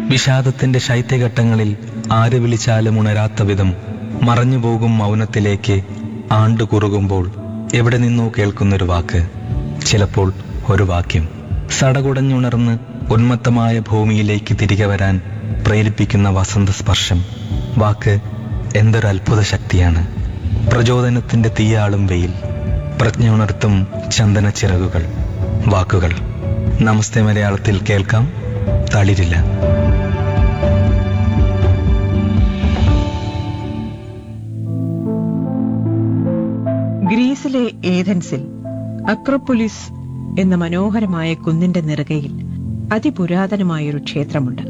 വിഷാദത്തിന്റെ ശൈത്യഘട്ടങ്ങളിൽ ആര് വിളിച്ചാലും ഉണരാത്ത വിധം മറഞ്ഞുപോകും മൗനത്തിലേക്ക് ആണ്ടു കുറുകുമ്പോൾ എവിടെ നിന്നോ കേൾക്കുന്നൊരു വാക്ക് ചിലപ്പോൾ ഒരു വാക്യം സടകുടഞ്ഞുണർന്ന് ഉന്മത്തമായ ഭൂമിയിലേക്ക് തിരികെ വരാൻ പ്രേരിപ്പിക്കുന്ന വസന്ത സ്പർശം വാക്ക് എന്തൊരു അത്ഭുത ശക്തിയാണ് പ്രചോദനത്തിന്റെ തീയാളും വെയിൽ പ്രജ്ഞ ഉണർത്തും ചന്ദന ചിറകുകൾ വാക്കുകൾ നമസ്തേ മലയാളത്തിൽ കേൾക്കാം തളിരില്ല ഗ്രീസിലെ ഏഥൻസിൽ അക്രോപ്പൊലിസ് എന്ന മനോഹരമായ കുന്നിന്റെ നിറകയിൽ അതിപുരാതനമായൊരു ക്ഷേത്രമുണ്ട്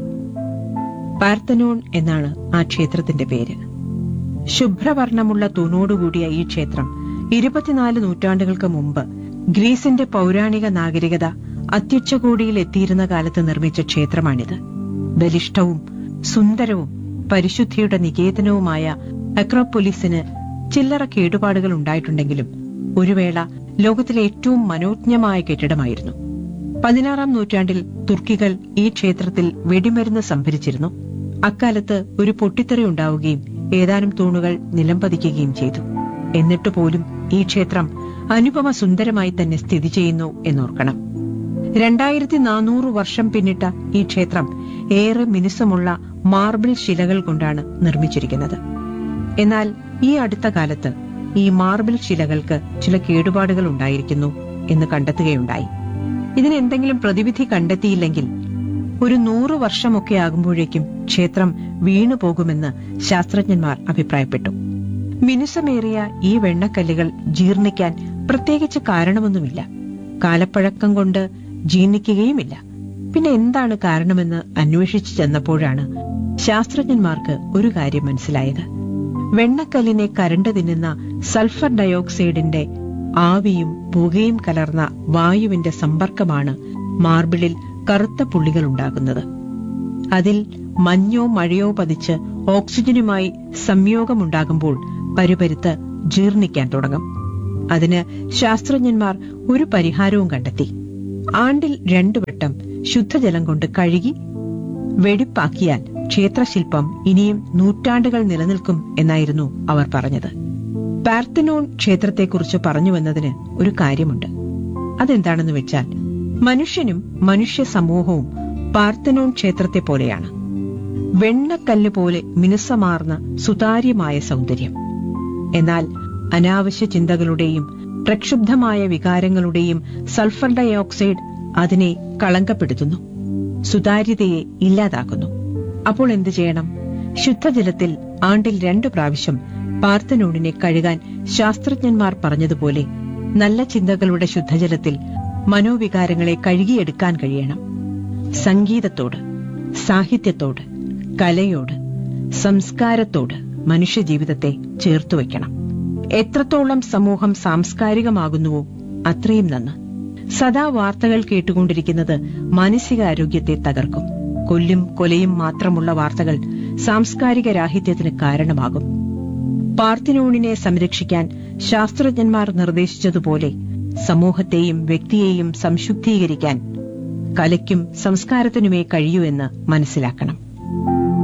പാർത്തനോൺ എന്നാണ് ആ ക്ഷേത്രത്തിന്റെ പേര് ശുഭ്രവർണ്ണമുള്ള തൂണോടുകൂടിയ ഈ ക്ഷേത്രം ഇരുപത്തിനാല് നൂറ്റാണ്ടുകൾക്ക് മുമ്പ് ഗ്രീസിന്റെ പൗരാണിക നാഗരികത അത്യുച്ചകോടിയിൽ എത്തിയിരുന്ന കാലത്ത് നിർമ്മിച്ച ക്ഷേത്രമാണിത് ബലിഷ്ഠവും സുന്ദരവും പരിശുദ്ധിയുടെ നികേതനവുമായ അക്രോപ്പൊലിസിന് ചില്ലറ കേടുപാടുകൾ ഉണ്ടായിട്ടുണ്ടെങ്കിലും ഒരു വേള ലോകത്തിലെ ഏറ്റവും മനോജ്ഞമായ കെട്ടിടമായിരുന്നു പതിനാറാം നൂറ്റാണ്ടിൽ തുർക്കികൾ ഈ ക്ഷേത്രത്തിൽ വെടിമരുന്ന് സംഭരിച്ചിരുന്നു അക്കാലത്ത് ഒരു പൊട്ടിത്തെറി ഉണ്ടാവുകയും ഏതാനും തൂണുകൾ നിലംപതിക്കുകയും ചെയ്തു എന്നിട്ട് പോലും ഈ ക്ഷേത്രം അനുപമ സുന്ദരമായി തന്നെ സ്ഥിതി ചെയ്യുന്നു എന്നോർക്കണം രണ്ടായിരത്തി നാനൂറ് വർഷം പിന്നിട്ട ഈ ക്ഷേത്രം ഏറെ മിനുസമുള്ള മാർബിൾ ശിലകൾ കൊണ്ടാണ് നിർമ്മിച്ചിരിക്കുന്നത് എന്നാൽ ഈ അടുത്ത കാലത്ത് ഈ മാർബിൾ ശിലകൾക്ക് ചില കേടുപാടുകൾ ഉണ്ടായിരിക്കുന്നു എന്ന് കണ്ടെത്തുകയുണ്ടായി ഇതിന് എന്തെങ്കിലും പ്രതിവിധി കണ്ടെത്തിയില്ലെങ്കിൽ ഒരു നൂറു വർഷമൊക്കെ ആകുമ്പോഴേക്കും ക്ഷേത്രം വീണു പോകുമെന്ന് ശാസ്ത്രജ്ഞന്മാർ അഭിപ്രായപ്പെട്ടു മിനുസമേറിയ ഈ വെണ്ണക്കല്ലുകൾ ജീർണിക്കാൻ പ്രത്യേകിച്ച് കാരണമൊന്നുമില്ല കാലപ്പഴക്കം കൊണ്ട് ജീർണിക്കുകയുമില്ല പിന്നെ എന്താണ് കാരണമെന്ന് അന്വേഷിച്ചു ചെന്നപ്പോഴാണ് ശാസ്ത്രജ്ഞന്മാർക്ക് ഒരു കാര്യം മനസ്സിലായത് വെണ്ണക്കല്ലിനെ കരണ്ട് തിന്നുന്ന സൾഫർ ഡയോക്സൈഡിന്റെ ആവിയും പുകയും കലർന്ന വായുവിന്റെ സമ്പർക്കമാണ് മാർബിളിൽ കറുത്ത പുള്ളികൾ ഉണ്ടാകുന്നത് അതിൽ മഞ്ഞോ മഴയോ പതിച്ച് ഓക്സിജനുമായി സംയോഗമുണ്ടാകുമ്പോൾ പരുപരുത്ത് ജീർണിക്കാൻ തുടങ്ങും അതിന് ശാസ്ത്രജ്ഞന്മാർ ഒരു പരിഹാരവും കണ്ടെത്തി ആണ്ടിൽ രണ്ടു വട്ടം ശുദ്ധജലം കൊണ്ട് കഴുകി വെടിപ്പാക്കിയാൽ ക്ഷേത്രശില്പം ഇനിയും നൂറ്റാണ്ടുകൾ നിലനിൽക്കും എന്നായിരുന്നു അവർ പറഞ്ഞത് പാർത്തനോൺ ക്ഷേത്രത്തെക്കുറിച്ച് പറഞ്ഞുവെന്നതിന് ഒരു കാര്യമുണ്ട് അതെന്താണെന്ന് വെച്ചാൽ മനുഷ്യനും മനുഷ്യ സമൂഹവും പാർത്തനോൺ ക്ഷേത്രത്തെ പോലെയാണ് വെണ്ണക്കല്ല് പോലെ മിനുസമാർന്ന സുതാര്യമായ സൗന്ദര്യം എന്നാൽ അനാവശ്യ ചിന്തകളുടെയും പ്രക്ഷുബ്ധമായ വികാരങ്ങളുടെയും സൾഫർ ഡയോക്സൈഡ് അതിനെ കളങ്കപ്പെടുത്തുന്നു സുതാര്യതയെ ഇല്ലാതാക്കുന്നു അപ്പോൾ എന്തു ചെയ്യണം ശുദ്ധജലത്തിൽ ആണ്ടിൽ രണ്ടു പ്രാവശ്യം പാർത്തനോണിനെ കഴുകാൻ ശാസ്ത്രജ്ഞന്മാർ പറഞ്ഞതുപോലെ നല്ല ചിന്തകളുടെ ശുദ്ധജലത്തിൽ മനോവികാരങ്ങളെ കഴുകിയെടുക്കാൻ കഴിയണം സംഗീതത്തോട് സാഹിത്യത്തോട് കലയോട് സംസ്കാരത്തോട് മനുഷ്യജീവിതത്തെ ചേർത്തു വയ്ക്കണം എത്രത്തോളം സമൂഹം സാംസ്കാരികമാകുന്നുവോ അത്രയും നന്ന് സദാ വാർത്തകൾ കേട്ടുകൊണ്ടിരിക്കുന്നത് മാനസികാരോഗ്യത്തെ തകർക്കും കൊല്ലും കൊലയും മാത്രമുള്ള വാർത്തകൾ സാംസ്കാരിക രാഹിത്യത്തിന് കാരണമാകും പാർത്തിനോണിനെ സംരക്ഷിക്കാൻ ശാസ്ത്രജ്ഞന്മാർ നിർദ്ദേശിച്ചതുപോലെ സമൂഹത്തെയും വ്യക്തിയെയും സംശുദ്ധീകരിക്കാൻ കലയ്ക്കും സംസ്കാരത്തിനുമേ കഴിയൂ എന്ന് മനസ്സിലാക്കണം